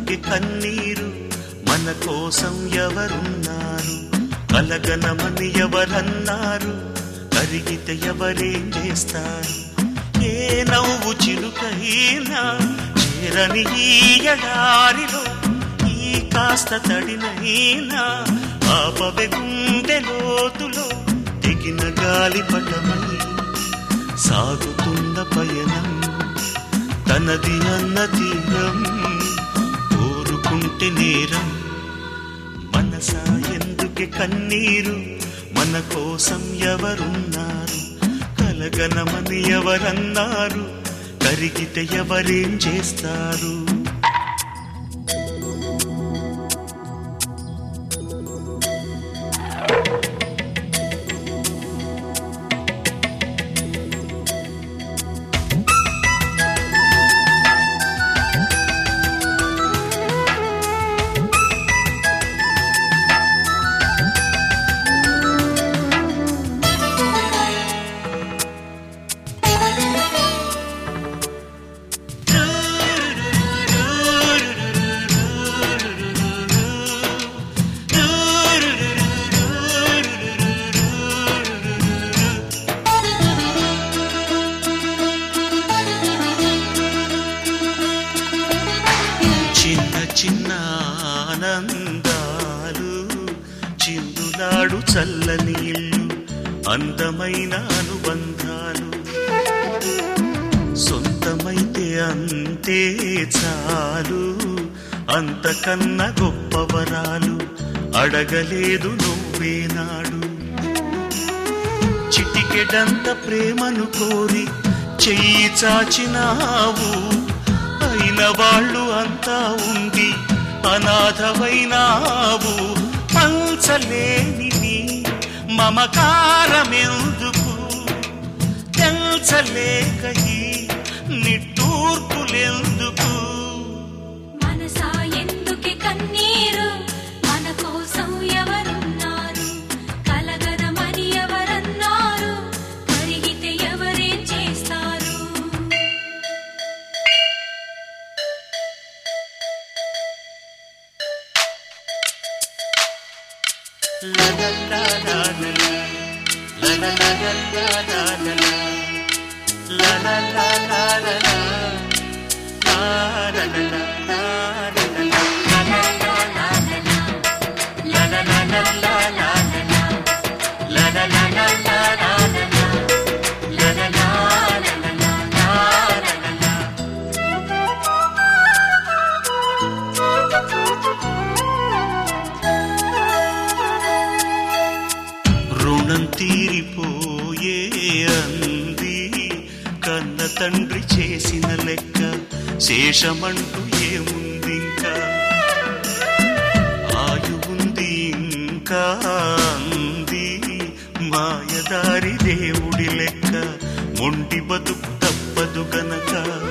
ఎందుకే కన్నీరు మన కోసం ఎవరున్నారు కలగనమని ఎవరన్నారు కరిగితే ఎవరేం చేస్తారు ఏ నవ్వు చిలుకైనా చేరని ఈ ఎడారిలో ఈ కాస్త తడినైనా ఆపవె గుండె లోతులో తెగిన గాలి పటమై సాగుతున్న పయనం తనది అన్న తీరం కోరుకుంటే నేరం మనసా ఎందుకే కన్నీరు మన కోసం ఎవరున్నారు కలగనమని ఎవరన్నారు కరిగితే ఎవరేం చేస్తారు చిన్న చిన్న ఆనందాలు చిందులాడు చల్లని ఇల్లు అందమైన అనుబంధాలు సొంతమైతే అంతే చాలు అంతకన్నా గొప్పవరాలు అడగలేదు నువ్వేనాడు చిటికెడంత ప్రేమను కోరి చెయ్యి చాచినావు అయిన వాళ్ళు అంతా ఉండి అనాథవైనావు పంచలేని నీ మమకారమెందుకు తెల్చలేక ఈ నిట్టూర్పులెందుకు మనసా ఎందుకే కన్నీరు మన కోసం ఎవరున్నారు కలగనమని ఎవరన్నారు కరిగితే ఎవరేం చేస్తారు La la la la la la. La la la la la la la la. La la la la la la. La la la la la la la la. La la la la la la. La la la la la la la la. La la la la la la la la. La la la la la la la la la. రుణం తీరిపోయే అంది కన్న తండ్రి చేసిన లెక్క శేషమంటూ ఏముందింకా ఆయువుంది ఇంకా అంది మాయదారి దేవుడి లెక్క మొండి బతుకు తప్పదు గనక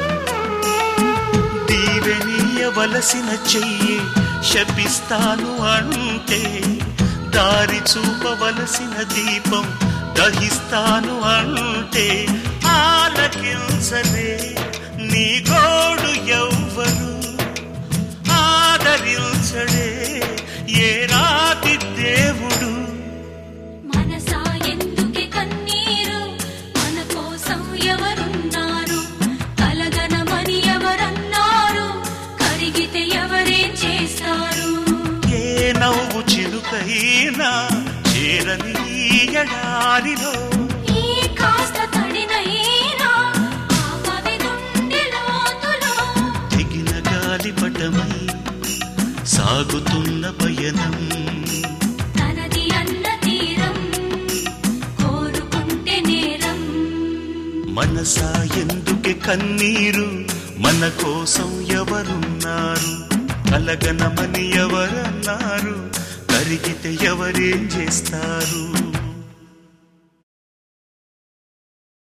దీవెనీయవలసిన చెయ్యి శపిస్తాను అంటే దారి చూపవలసిన దీపం దహిస్తాను అంటే ఆలకించలే నీ గోడు ఎవ్వరు ఆదరించడే ఏ రాతి దేవుడు మనసా ఎందుకే కన్నీరు మన కోసం ఎవరున్నారు కలగనమని ఎవరన్నారు కరిగితే ఎవరేం చేస్తారు ఏ నవ్వు చిలుకైనా చేరని ఈ ఎడారిలో ఈ కాస్త తడినైనా ఆపవి గుండె లోతులో తెగిన గాలిపటమై సాగుతున్న పయనం తనది అన్న తీరం కోరుకుంటే నేరం మనసా ఎందుకే కన్నీరు మన కోసం ఎవరున్నారు కలగనమని ఎవరన్నారు కరిగితే ఎవరేం చేస్తారు